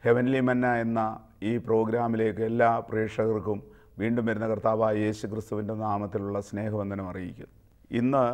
heavenly മന്ന എന്ന ഈ പ്രോഗ്രാമിലേക്ക് എല്ലാ പ്രേക്ഷകർക്കും വീണ്ടും വരുന്ന കർത്താവായ യേശു ക്രിസ്തുവിൻ്റെ നാമത്തിലുള്ള സ്നേഹവന്ദനം അറിയിക്കുന്നു ഇന്ന്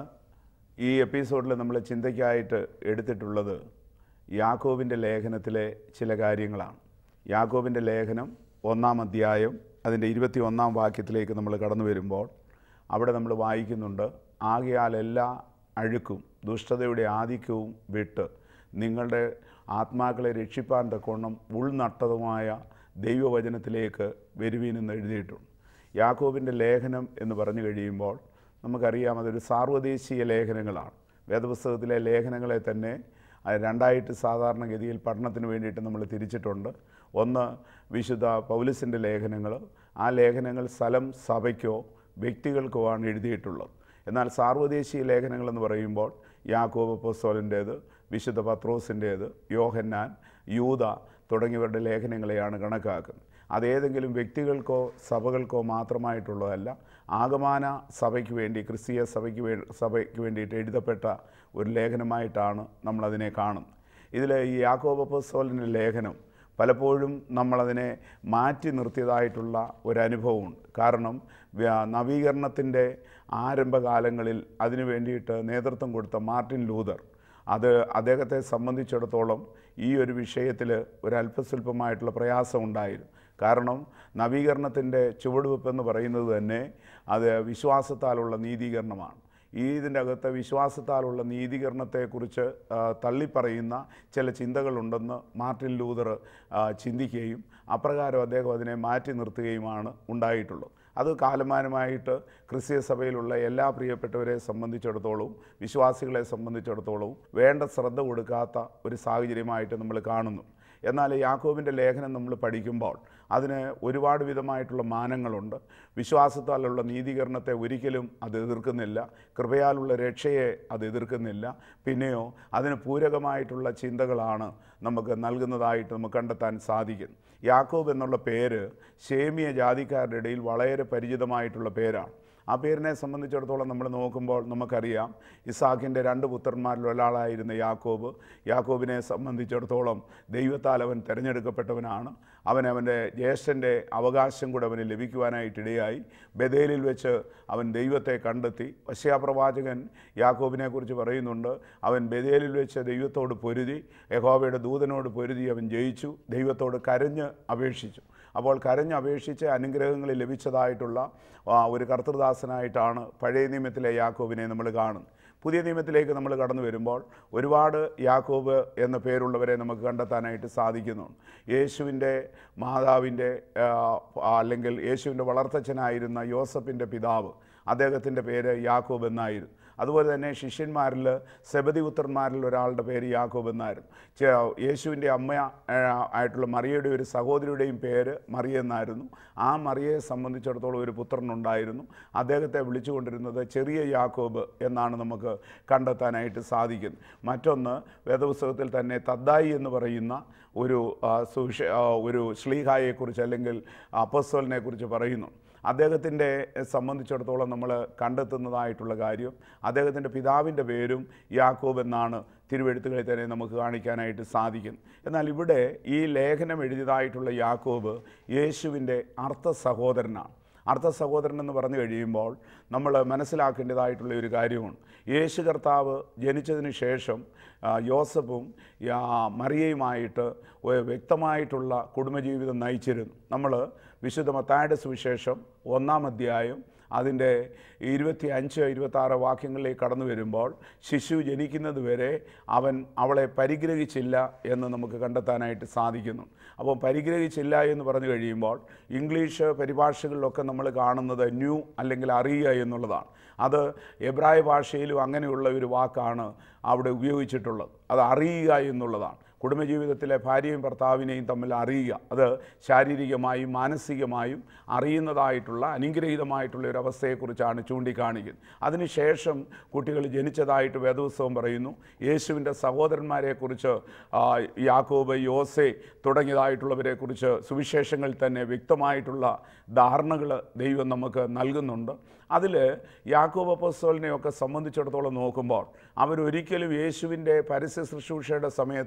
ഈ എപ്പിസോഡിൽ നമ്മൾ ചിന്തയ്ക്കായിട്ട് എടുത്തിട്ടുള്ളത് യാക്കോബിൻ്റെ ലേഖനത്തിലെ ചില കാര്യങ്ങളാണ് യാക്കോബിൻ്റെ ലേഖനം ഒന്നാം അധ്യായം അതിൻ്റെ ഇരുപത്തി ഒന്നാം വാക്യത്തിലേക്ക് നമ്മൾ കടന്നു വരുമ്പോൾ അവിടെ നമ്മൾ വായിക്കുന്നുണ്ട് ആകയാൽ എല്ലാ അഴുക്കും ദുഷ്ടതയുടെ ആധിക്യവും വിട്ട് നിങ്ങളുടെ ആത്മാക്കളെ രക്ഷിപ്പാൻ തക്കോണം ഉൾനട്ടതുമായ ദൈവവചനത്തിലേക്ക് വരുവീനെന്ന് എഴുതിയിട്ടുണ്ട് യാക്കോബിൻ്റെ ലേഖനം എന്ന് പറഞ്ഞു കഴിയുമ്പോൾ നമുക്കറിയാം അതൊരു സാർവദേശീയ ലേഖനങ്ങളാണ് വേദപുസ്തകത്തിലെ ലേഖനങ്ങളെ തന്നെ അത് രണ്ടായിട്ട് സാധാരണഗതിയിൽ പഠനത്തിന് വേണ്ടിയിട്ട് നമ്മൾ തിരിച്ചിട്ടുണ്ട് ഒന്ന് വിശുദ്ധ പൗലിസിൻ്റെ ലേഖനങ്ങൾ ആ ലേഖനങ്ങൾ സ്ഥലം സഭയ്ക്കോ വ്യക്തികൾക്കോ ആണ് എഴുതിയിട്ടുള്ളത് എന്നാൽ സാർവദേശീയ ലേഖനങ്ങൾ എന്ന് പറയുമ്പോൾ യാക്കോബ് പൊസ്തോലിൻ്റേത് വിശുദ്ധ പത്രോസിൻ്റേത് യോഹന്നാൻ യൂത തുടങ്ങിയവരുടെ ലേഖനങ്ങളെയാണ് കണക്കാക്കുന്നത് അതേതെങ്കിലും വ്യക്തികൾക്കോ സഭകൾക്കോ മാത്രമായിട്ടുള്ളതല്ല ആഗമാന സഭയ്ക്ക് വേണ്ടി ക്രിസ്തീയ സഭയ്ക്ക് വേ സഭയ്ക്ക് വേണ്ടിയിട്ട് എഴുതപ്പെട്ട ഒരു ലേഖനമായിട്ടാണ് നമ്മളതിനെ കാണുന്നത് ഇതിൽ ഈ യാക്കോബ് അപ്പോസ്തലൻ്റെ ലേഖനം പലപ്പോഴും നമ്മളതിനെ മാറ്റി നിർത്തിയതായിട്ടുള്ള ഒരനുഭവമുണ്ട് കാരണം വ്യ- നവീകരണത്തിൻ്റെ ആരംഭകാലങ്ങളിൽ അതിനു വേണ്ടിയിട്ട് നേതൃത്വം കൊടുത്ത മാർട്ടിൻ ലൂതർ അത് അദ്ദേഹത്തെ സംബന്ധിച്ചിടത്തോളം ഈ ഒരു വിഷയത്തിൽ ഒരു അല്പസ്വല്പമായിട്ടുള്ള പ്രയാസം ഉണ്ടായിരുന്നു കാരണം നവീകരണത്തിൻ്റെ ചുവടുവെപ്പെന്ന് പറയുന്നത് തന്നെ അത് വിശ്വാസത്താലുള്ള നീതീകരണമാണ് ഈ ഇതിൻ്റെ അകത്ത് വിശ്വാസത്താലുള്ള നീതീകരണത്തെക്കുറിച്ച് ആ, തള്ളിപ്പറയുന്ന ചില ചിന്തകളുണ്ടെന്ന് മാർട്ടിൻ ലൂതർ ആ, ചിന്തിക്കുകയും അപ്രകാരം അദ്ദേഹം അതിനെ മാറ്റി നിർത്തുകയുമാണ് ഉണ്ടായിട്ടുള്ളത് അത് കാലമാനമായിട്ട് ക്രിസ്തീയ സഭയിലുള്ള എല്ലാ പ്രിയപ്പെട്ടവരെ സംബന്ധിച്ചിടത്തോളവും വിശ്വാസികളെ സംബന്ധിച്ചിടത്തോളവും വേണ്ട ശ്രദ്ധ കൊടുക്കാത്ത ഒരു സാഹചര്യമായിട്ട് നമ്മൾ കാണുന്നു എന്നാൽ യാക്കോബിൻ്റെ ലേഖനം നമ്മൾ പഠിക്കുമ്പോൾ അതിന് ഒരുപാട് വിധമായിട്ടുള്ള മാനങ്ങളുണ്ട് വിശ്വാസത്താലുള്ള നീതീകരണത്തെ ഒരിക്കലും അത് എതിർക്കുന്നില്ല കൃപയാലുള്ള രക്ഷയെ അത് എതിർക്കുന്നില്ല പിന്നെയോ അതിന് പൂരകമായിട്ടുള്ള ചിന്തകളാണ് നമുക്ക് നൽകുന്നതായിട്ട് നമുക്ക് കണ്ടെത്താൻ സാധിക്കും യാക്കോബ് എന്നുള്ള പേര് ഷേമിയ ജാതിക്കാരുടെ ഇടയിൽ വളരെ പരിചിതമായിട്ടുള്ള പേരാണ് ആ പേരിനെ സംബന്ധിച്ചിടത്തോളം നമ്മൾ നോക്കുമ്പോൾ നമുക്കറിയാം ഇസാഖിൻ്റെ രണ്ട് പുത്രന്മാരിൽ ഒരാളായിരുന്ന യാക്കോബ് യാക്കോബിനെ സംബന്ധിച്ചിടത്തോളം ദൈവത്താൽ അവൻ തിരഞ്ഞെടുക്കപ്പെട്ടവനാണ് അവൻ അവൻ്റെ ജ്യേഷ്ഠൻ്റെ അവകാശം കൂടെ അവന് ലഭിക്കുവാനായിട്ടിടയായി ബദേലിൽ വെച്ച് അവൻ ദൈവത്തെ കണ്ടെത്തി വശ്യാപ്രവാചകൻ യാക്കോബിനെക്കുറിച്ച് പറയുന്നുണ്ട് അവൻ ബദേലിൽ വെച്ച് ദൈവത്തോട് പൊരുതി യഹോവയുടെ ദൂതനോട് പൊരുതി അവൻ ജയിച്ചു ദൈവത്തോട് കരഞ്ഞ് അപേക്ഷിച്ചു അപ്പോൾ കരഞ്ഞ് അപേക്ഷിച്ച് അനുഗ്രഹങ്ങൾ ലഭിച്ചതായിട്ടുള്ള ആ, ഒരു കർത്തൃദാസനായിട്ടാണ് പഴയ നിയമത്തിലെ യാക്കോബിനെ നമ്മൾ കാണുന്നത് പുതിയ നിയമത്തിലേക്ക് നമ്മൾ കടന്നു വരുമ്പോൾ ഒരുപാട് യാക്കോബ് എന്ന പേരുള്ളവരെ നമുക്ക് കണ്ടെത്താനായിട്ട് സാധിക്കുന്നുണ്ട് യേശുവിൻ്റെ മാതാവിൻ്റെ ആ, അല്ലെങ്കിൽ യേശുവിൻ്റെ വളർത്തച്ഛനായിരുന്ന യോസഫിൻ്റെ പിതാവ് അദ്ദേഹത്തിൻ്റെ പേര് യാക്കോബ് എന്നായിരുന്നു അതുപോലെ തന്നെ ശിഷ്യന്മാരിൽ സെബതി പുത്രന്മാരിൽ ഒരാളുടെ പേര് യാക്കോബ് എന്നായിരുന്നു ചെ- യേശുവിൻ്റെ അമ്മ ആ, ആയിട്ടുള്ള മറിയയുടെ ഒരു സഹോദരിയുടെയും പേര് മറിയ എന്നായിരുന്നു ആ മറിയയെ സംബന്ധിച്ചിടത്തോളം ഒരു പുത്രനുണ്ടായിരുന്നു അദ്ദേഹത്തെ വിളിച്ചുകൊണ്ടിരുന്നത് ചെറിയ യാക്കോബ് എന്നാണ് നമുക്ക് കണ്ടെത്താനായിട്ട് സാധിക്കുന്നത് മറ്റൊന്ന് വേദപുസ്തകത്തിൽ തന്നെ തദ്ദായി എന്ന് പറയുന്ന ഒരു ആ, സുവിശ ആ, ഒരു ശ്ലീഹായെക്കുറിച്ച് അല്ലെങ്കിൽ അപ്പസ്വലിനെ കുറിച്ച് പറയുന്നു അദ്ദേഹത്തിൻ്റെ സംബന്ധിച്ചിടത്തോളം നമ്മൾ കണ്ടെത്തുന്നതായിട്ടുള്ള കാര്യം അദ്ദേഹത്തിൻ്റെ പിതാവിൻ്റെ പേരും യാക്കോബ് എന്നാണ് തിരുവെഴുത്തുകളിൽ തന്നെ നമുക്ക് കാണിക്കാനായിട്ട് സാധിക്കും എന്നാൽ ഇവിടെ ഈ ലേഖനം എഴുതിയതായിട്ടുള്ള യാക്കോബ് യേശുവിൻ്റെ അർത്ഥ സഹോദരനാണ് അർത്ഥ സഹോദരൻ എന്ന് പറഞ്ഞു കഴിയുമ്പോൾ നമ്മൾ മനസ്സിലാക്കേണ്ടതായിട്ടുള്ള ഒരു കാര്യമാണ് യേശു കർത്താവ് ജനിച്ചതിന് ശേഷം ആ, യോസഫും യാ- മറിയയുമായിട്ട് ഒരു വ്യക്തമായിട്ടുള്ള കുടുംബജീവിതം നയിച്ചിരുന്നു നമ്മൾ വിശുദ്ധ മത്തായുടെ സുവിശേഷം ഒന്നാം അധ്യായം അതിൻ്റെ ഇരുപത്തി അഞ്ച് ഇരുപത്താറ് വാക്യങ്ങളിലേക്ക് കടന്നു വരുമ്പോൾ ശിശു ജനിക്കുന്നത് വരെ അവൻ അവളെ പരിഗ്രഹിച്ചില്ല എന്ന് നമുക്ക് കണ്ടെത്താനായിട്ട് സാധിക്കുന്നു അപ്പോൾ പരിഗ്രഹിച്ചില്ല എന്ന് പറഞ്ഞു കഴിയുമ്പോൾ ഇംഗ്ലീഷ് പരിഭാഷകളിലൊക്കെ നമ്മൾ കാണുന്നത് ന്യൂ അല്ലെങ്കിൽ അറിയുക എന്നുള്ളതാണ് അത് എബ്രായ ഭാഷയിലും അങ്ങനെയുള്ള ഒരു വാക്കാണ് അവിടെ ഉപയോഗിച്ചിട്ടുള്ളത് അത് അറിയുക എന്നുള്ളതാണ് കുടുംബജീവിതത്തിലെ ഭാര്യയും ഭർത്താവിനെയും തമ്മിൽ അറിയുക അത് ശാരീരികമായും മാനസികമായും അറിയുന്നതായിട്ടുള്ള അനുഗ്രഹീതമായിട്ടുള്ള ഒരു അവസ്ഥയെക്കുറിച്ചാണ് ചൂണ്ടിക്കാണിക്കുന്നത് അതിനുശേഷം കുട്ടികൾ ജനിച്ചതായിട്ട് വേദോത്സവം പറയുന്നു യേശുവിൻ്റെ സഹോദരന്മാരെക്കുറിച്ച് ആ, യാക്കോബ് യോസെ തുടങ്ങിയതായിട്ടുള്ളവരെക്കുറിച്ച് സുവിശേഷങ്ങളിൽ തന്നെ വ്യക്തമായിട്ടുള്ള ധാരണകൾ ദൈവം നമുക്ക് നൽകുന്നുണ്ട് അതിൽ യാക്കോബ് അപ്പോസ്തലനെയൊക്കെ സംബന്ധിച്ചിടത്തോളം നോക്കുമ്പോൾ അവരൊരിക്കലും യേശുവിൻ്റെ പരസ്യ ശുശ്രൂഷയുടെ സമയത്ത്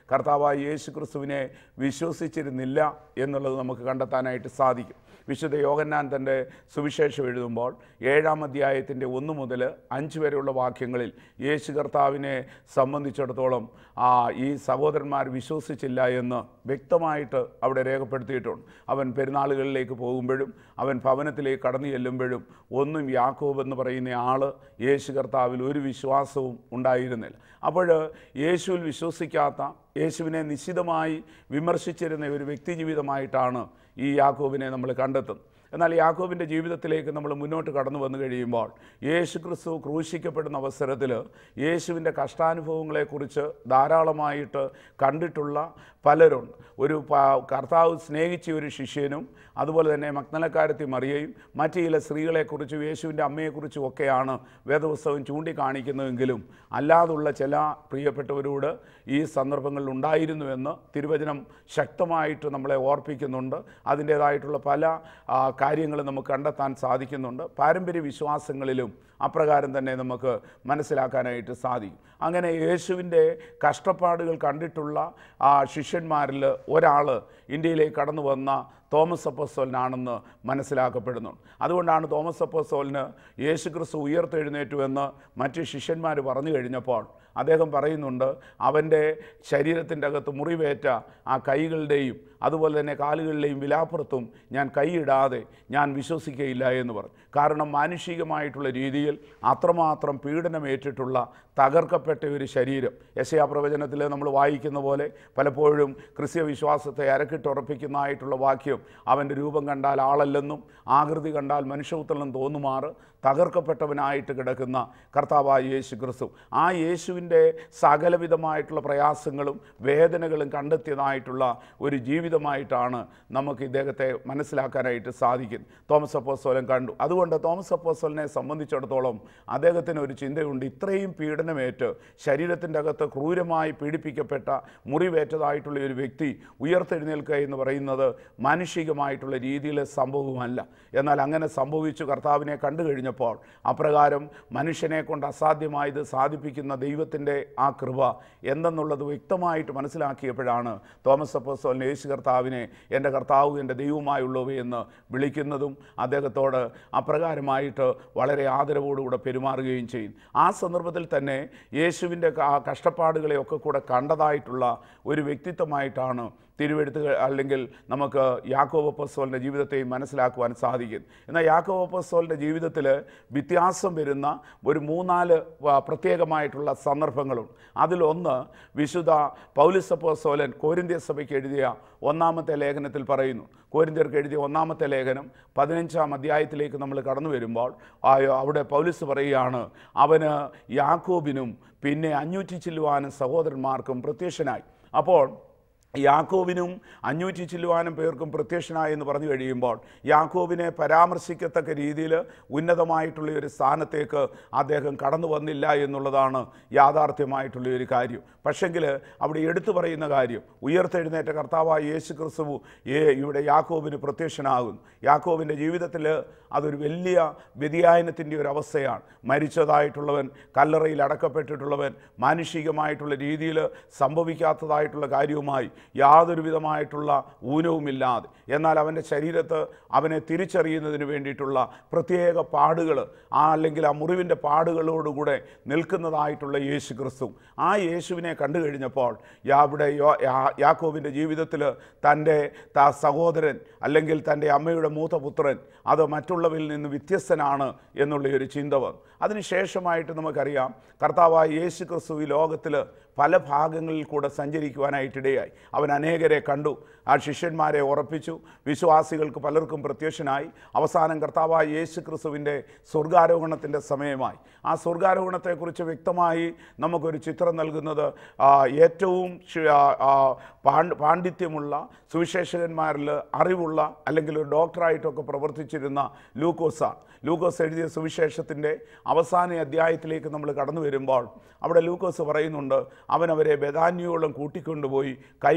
കർത്താവായ യേശു ക്രിസ്തുവിനെ വിശ്വസിച്ചിരുന്നില്ല എന്നുള്ളത് നമുക്ക് കണ്ടെത്താനായിട്ട് സാധിക്കും വിശുദ്ധ യോഗന്നാൻ തൻ്റെ സുവിശേഷം എഴുതുമ്പോൾ ഏഴാം അധ്യായത്തിൻ്റെ ഒന്ന് മുതൽ അഞ്ച് വരെയുള്ള വാക്യങ്ങളിൽ യേശു കർത്താവിനെ സംബന്ധിച്ചിടത്തോളം ആ ഈ സഹോദരന്മാർ വിശ്വസിച്ചില്ല എന്ന് വ്യക്തമായിട്ട് അവിടെ രേഖപ്പെടുത്തിയിട്ടുണ്ട് അവൻ പെരുന്നാളുകളിലേക്ക് പോകുമ്പോഴും അവൻ ഭവനത്തിലേക്ക് കടന്നു ചെല്ലുമ്പോഴും ഒന്നും യാക്കോബ് എന്ന് പറയുന്ന ആൾ യേശു കർത്താവിൽ ഒരു വിശ്വാസവും ഉണ്ടായിരുന്നില്ല അപ്പോൾ യേശുവിൽ വിശ്വസിക്കാത്ത യേശുവിനെ നിശ്ചിതമായി വിമർശിച്ചിരുന്ന ഒരു വ്യക്തി ജീവിതമായിട്ടാണ് ഈ യാക്കോബിനെ നമ്മൾ കണ്ടെത്തുന്നത് എന്നാൽ യാക്കോബിൻ്റെ ജീവിതത്തിലേക്ക് നമ്മൾ മുന്നോട്ട് കടന്നു വന്നു കഴിയുമ്പോൾ യേശു ക്രിസ്തു ക്രൂശിക്കപ്പെടുന്ന അവസരത്തിൽ യേശുവിൻ്റെ കഷ്ടാനുഭവങ്ങളെക്കുറിച്ച് ധാരാളമായിട്ട് കണ്ടിട്ടുള്ള പലരുണ്ട് ഒരു പ- കർത്താവ് സ്നേഹിച്ച ഒരു ശിഷ്യനും അതുപോലെ തന്നെ മഗ്നലക്കാരത്തി മറിയയും മറ്റു ചില സ്ത്രീകളെക്കുറിച്ചും യേശുവിൻ്റെ അമ്മയെക്കുറിച്ചും ഒക്കെയാണ് വേദപുസ്തകം ചൂണ്ടിക്കാണിക്കുന്നതെങ്കിലും അല്ലാതുള്ള ചില പ്രിയപ്പെട്ടവരോട് ഈ സന്ദർഭങ്ങളിൽ ഉണ്ടായിരുന്നുവെന്ന് തിരുവചനം ശക്തമായിട്ട് നമ്മളെ ഓർപ്പിക്കുന്നുണ്ട് അതിൻ്റേതായിട്ടുള്ള പല ആ, കാര്യങ്ങളും നമുക്ക് കണ്ടെത്താൻ സാധിക്കുന്നുണ്ട് പാരമ്പര്യ വിശ്വാസങ്ങളിലും അപ്രകാരം തന്നെ നമുക്ക് മനസ്സിലാക്കാനായിട്ട് സാധിക്കും അങ്ങനെ യേശുവിൻ്റെ കഷ്ടപ്പാടുകൾ കണ്ടിട്ടുള്ള ആ ശിഷ്യന്മാരിൽ ഒരാൾ ഇന്ത്യയിലേക്ക് കടന്നു വന്ന തോമസ് അപ്പോസ്തോലിനാണെന്ന് മനസ്സിലാക്കപ്പെടുന്നുണ്ട് അതുകൊണ്ടാണ് തോമസ് അപ്പോസ്തോലിന് യേശു ക്രിസ്തു ഉയർത്തെഴുന്നേറ്റുവെന്ന് മറ്റ് ശിഷ്യന്മാർ പറഞ്ഞു കഴിഞ്ഞപ്പോൾ അദ്ദേഹം പറയുന്നുണ്ട് അവൻ്റെ ശരീരത്തിൻ്റെ അകത്ത് മുറിവേറ്റ ആ കൈകളുടെയും അതുപോലെ തന്നെ കാലുകളിലെയും വിലാപ്പുറത്തും ഞാൻ കൈയിടാതെ ഞാൻ വിശ്വസിക്കുകയില്ല എന്ന് പറഞ്ഞു കാരണം മാനുഷികമായിട്ടുള്ള രീതിയിൽ അത്രമാത്രം പീഡനമേറ്റിട്ടുള്ള തകർക്കപ്പെട്ട ഒരു ശരീരം യശയാ പ്രവചനത്തിൽ നമ്മൾ വായിക്കുന്ന പോലെ പലപ്പോഴും ക്രിസ്ത്യ വിശ്വാസത്തെ അരക്കിട്ടുറപ്പിക്കുന്നതായിട്ടുള്ള വാക്യം അവൻ്റെ രൂപം കണ്ടാൽ ആളല്ലെന്നും ആകൃതി കണ്ടാൽ മനുഷ്യപുത്രനെന്നും തോന്നുമാറ് തകർക്കപ്പെട്ടവനായിട്ട് കിടക്കുന്ന കർത്താവായ യേശു ക്രിസ്തു ആ യേശുവിൻ്റെ സകലവിധമായിട്ടുള്ള പ്രയാസങ്ങളും വേദനകളും കണ്ടെത്തിയതായിട്ടുള്ള ഒരു ജീവിതമായിട്ടാണ് നമുക്ക് ഇദ്ദേഹത്തെ മനസ്സിലാക്കാനായിട്ട് സാധിക്കും തോമസ് അപ്പോസ്തോലൻ കണ്ടു അതുകൊണ്ട് തോമസ് അപ്പോസ്തോലിനെ സംബന്ധിച്ചിടത്തോളം അദ്ദേഹത്തിന് ഒരു ചിന്തയുണ്ട് ഇത്രയും പീഡനമേറ്റ് ശരീരത്തിൻ്റെ അകത്ത് ക്രൂരമായി പീഡിപ്പിക്കപ്പെട്ട മുറിവേറ്റതായിട്ടുള്ള ഒരു വ്യക്തി ഉയർത്തെഴുന്നേൽക്കുക എന്ന് പറയുന്നത് മാനുഷികമായിട്ടുള്ള രീതിയിൽ സംഭവമല്ല എന്നാൽ അങ്ങനെ സംഭവിച്ചു കർത്താവിനെ കണ്ടു കഴിഞ്ഞപ്പോൾ അപ്രകാരം മനുഷ്യനെ കൊണ്ട് അസാധ്യമായത് സാധിപ്പിക്കുന്ന ദൈവത്തിൻ്റെ ആ കൃപ എന്തെന്നുള്ളത് വ്യക്തമായിട്ട് മനസ്സിലാക്കിയപ്പോഴാണ് തോമസ് അപ്പോസ്തോലിന് യേശു കർത്താവിനെ എൻ്റെ കർത്താവ് എൻ്റെ ദൈവമായുള്ളവ എന്ന് വിളിക്കുന്നതും അദ്ദേഹത്തോട് അപ്രകാരമായിട്ട് വളരെ ആദരവോടുകൂടെ പെരുമാറുകയും ചെയ്യും ആ സന്ദർഭത്തിൽ തന്നെ യേശുവിൻ്റെ ആ കഷ്ടപ്പാടുകളെയൊക്കെ കൂടെ കണ്ടതായിട്ടുള്ള ഒരു വ്യക്തിത്വമായിട്ടാണ് തിരുവെടുത്ത് അല്ലെങ്കിൽ നമുക്ക് യാക്കോബ് അപ്പസ്തോലിൻ്റെ ജീവിതത്തെയും മനസ്സിലാക്കുവാൻ സാധിക്കും എന്നാൽ യാക്കോബ് അപ്പസ്തോലിൻ്റെ ജീവിതത്തിൽ വ്യത്യാസം വരുന്ന ഒരു മൂന്നാല് വ- പ്രത്യേകമായിട്ടുള്ള സന്ദർഭങ്ങളുണ്ട് അതിലൊന്ന് വിശുദ്ധ പൗലിസ് അപ്പോസ്തോലൻ കോരിന്ത്യ സഭയ്ക്ക് എഴുതിയ ഒന്നാമത്തെ ലേഖനത്തിൽ പറയുന്നു കോരിന്ത്യർക്ക് എഴുതിയ ഒന്നാമത്തെ ലേഖനം പതിനഞ്ചാം അധ്യായത്തിലേക്ക് നമ്മൾ കടന്നു വരുമ്പോൾ ആ- അവിടെ പൗലിസ് പറയുകയാണ് അവന് യാക്കോബിനും പിന്നെ അഞ്ഞൂറ്റി ചില്ലുവാനും സഹോദരന്മാർക്കും പ്രത്യക്ഷനായി അപ്പോൾ യാക്കോബിനും അഞ്ഞൂറ്റി ചില്ലുവാനും പേർക്കും പ്രത്യക്ഷനായി എന്ന് പറഞ്ഞു കഴിയുമ്പോൾ യാക്കോബിനെ പരാമർശിക്കത്തക്ക രീതിയിൽ ഉന്നതമായിട്ടുള്ള ഒരു സ്ഥാനത്തേക്ക് അദ്ദേഹം കടന്നു വന്നില്ല എന്നുള്ളതാണ് യാഥാർത്ഥ്യമായിട്ടുള്ള ഒരു കാര്യം പക്ഷെങ്കിൽ അവിടെ എടുത്തു പറയുന്ന കാര്യം ഉയർത്തെഴുന്നേറ്റ കർത്താവായ യേശു ക്രിസ്തുവു ഏ ഇവിടെ യാക്കോബിന് പ്രത്യക്ഷനാകുന്നു യാക്കോബിൻ്റെ ജീവിതത്തിൽ അതൊരു വലിയ വ്യതിയാനത്തിൻ്റെ ഒരു അവസ്ഥയാണ് മരിച്ചതായിട്ടുള്ളവൻ കല്ലറയിൽ അടക്കപ്പെട്ടിട്ടുള്ളവൻ മാനുഷികമായിട്ടുള്ള രീതിയിൽ സംഭവിക്കാത്തതായിട്ടുള്ള കാര്യവുമായി യാതൊരു വിധമായിട്ടുള്ള ഊനവുമില്ലാതെ എന്നാൽ അവൻ്റെ ശരീരത്ത് അവനെ തിരിച്ചറിയുന്നതിന് വേണ്ടിയിട്ടുള്ള പ്രത്യേക പാടുകൾ ആ അല്ലെങ്കിൽ ആ മുറിവിൻ്റെ പാടുകളോടുകൂടെ നിൽക്കുന്നതായിട്ടുള്ള യേശു ക്രിസ്തു ആ യേശുവിനെ കണ്ടു കഴിഞ്ഞപ്പോൾ യാവിടെ യോ- യാ- യാക്കോബിൻ്റെ ജീവിതത്തിൽ തൻ്റെ ത സഹോദരൻ അല്ലെങ്കിൽ തൻ്റെ അമ്മയുടെ മൂത്തപുത്രൻ അത് മറ്റുള്ളവരിൽ നിന്ന് വ്യത്യസ്തനാണ് എന്നുള്ള ഒരു ചിന്ത വന്നു അതിനുശേഷമായിട്ട് നമുക്കറിയാം കർത്താവായ യേശു ക്രിസ്തു ഈ ലോകത്തിൽ പല ഭാഗങ്ങളിൽ കൂടെ സഞ്ചരിക്കുവാനായിട്ടിടയായി അവൻ അനേകരെ കണ്ടു ആ ശിഷ്യന്മാരെ ഉറപ്പിച്ചു വിശ്വാസികൾക്ക് പലർക്കും പ്രത്യക്ഷനായി അവസാനം കർത്താവായ യേശു ക്രിസ്തുവിൻ്റെ സ്വർഗാരോഹണത്തിൻ്റെ സമയമായി ആ സ്വർഗാരോഹണത്തെക്കുറിച്ച് വ്യക്തമായി നമുക്കൊരു ചിത്രം നൽകുന്നത് ആ, ഏറ്റവും ശ്- ആ, ആ, പാണ്ഡ് പാണ്ഡിത്യമുള്ള സുവിശേഷകന്മാരിൽ അറിവുള്ള അല്ലെങ്കിൽ ഒരു ഡോക്ടറായിട്ടൊക്കെ പ്രവർത്തിച്ചിരുന്ന ലൂക്കോസാണ് ലൂക്കോസ് എഴുതിയ സുവിശേഷത്തിൻ്റെ അവസാന അധ്യായത്തിലേക്ക് നമ്മൾ കടന്നു വരുമ്പോൾ അവിടെ ലൂക്കോസ് പറയുന്നുണ്ട് അവൻ അവരെ ബദാന്യോളം കൂട്ടിക്കൊണ്ടുപോയി കൈ